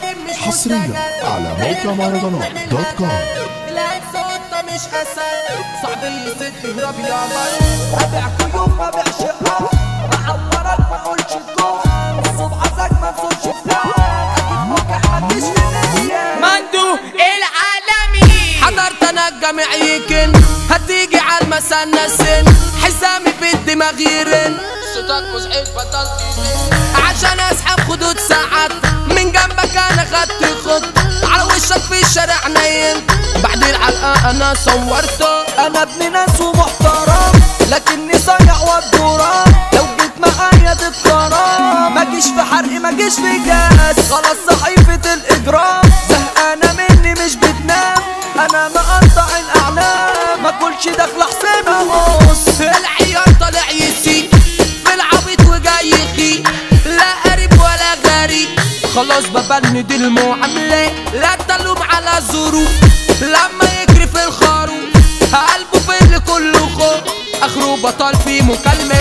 حصريا على موقع مهرجانات دوت كوم العكس انت مش اسد صعب يزيد تهرب يا بل ابيع كيوب ما بيعش حق اعورك ما اقولش كوم صبعتك ما تزورش فلان اجيب موقع محدش في مندو العالمي حضرت انا الجامعيكن هتيجي على المسنة سن حزامي في الدماغ يرن صوتك مزعج بطل عشان اسحب خدود ساعات من جنبك انا خدت خط على وشك في الشارع نايم بعد العلقة انا صورته انا ابن ناس ومحترم لكني صايع والدوران لو جيت معايا تتكرم ما جيش في حرق ما جيش في جاس خلاص صحيفة الاجرام زهقانة مني مش بتنام انا مقطع الاعنام ما كلش داخل حسين اغص العيار طالع يسي في العبيط وجاي يخي لا قريب ولا غريب خلاص ببند المعاملة لا تلوم على ظروف لما يجري في الخروف قلبه في اللي كله خوف اخره بطل في مكالمة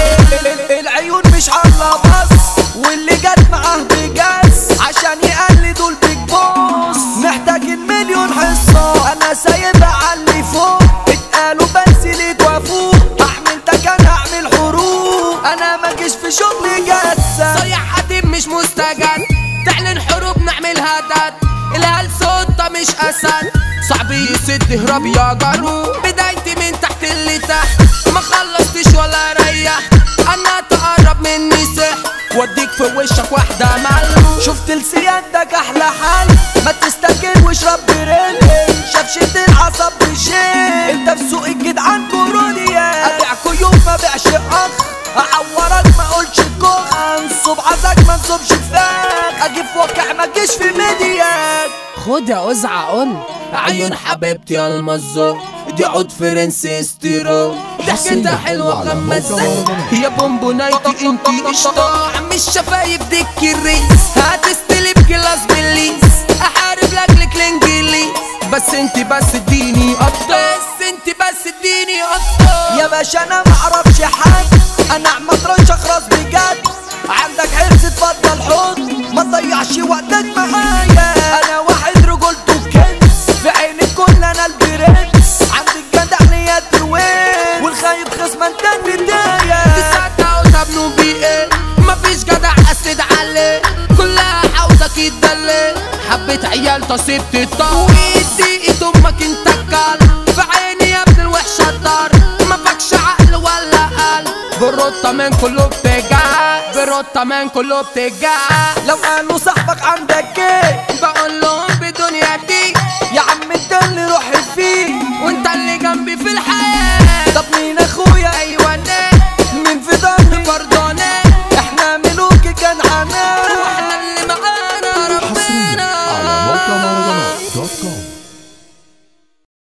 العيون مش عاملة بس واللي جت معاه بجاز عشان يقلدوا البيج بوس محتاج المليون حصة انا سايبها على اللي فوق اتقالوا بس ليه توافوق هعمل تكن هعمل حروب انا ما جيش في شغل جسة صيح قديم مش مستجد تعلن حروب نعمل هدد الهلس صوتة مش اسد صعب يسد هرب يا جارو بدايتي من تحت اللي تحت ما خلصتش ولا ريح انا تقرب مني سح واديك في وشك واحدة مال شفت لسيادتك احلى حل ما تستجيب واشرب بريل شفشت العصب بشيل انت في سوق الجدعان كورونيا ابيع كيوب ما بيعش اخ اعورك ما اقولش كخ انصب عزك ما انصبش فراخ اجيب وقع ما تجيش في ميدياك خد يا قزعة قول عيون حبيبتي يا المزو دي عود فرنسي استيرو ضحكتها حلوة على غمزة موقع مهرجانات. يا بونبونايتي انتي قشطة عم الشفايف ديك الريس هتستلم كلاس بالليس احارب لاجلك الانجليز بس انتي بس اديني قطة بس انتي بس اديني قطة يا باشا انا معرفش حد انا احمد رش اخرس بجد عندك حرص اتفضل حط ما تضيعش وقتك معايا انا واحد رجولته كنز في عين الكل انا البرنس عندك جدع نيات وين والخايب خصم انت البداية تسعة وتبنوا بيه ايه مفيش جدع اسد عليه كلها عاوزك يتدلل حبة عيال تصيب تطار ويدي امك انت الكل في عيني يا ابن الوحشة الدار ما فكش عقل ولا قلب بالرطة من كله بتجع بالرطة من كله بتجع لو قالوا صاحبك عندك ايه بقول لهم بدنيا دي يا عم انت اللي روحي فيه وانت اللي جنبي في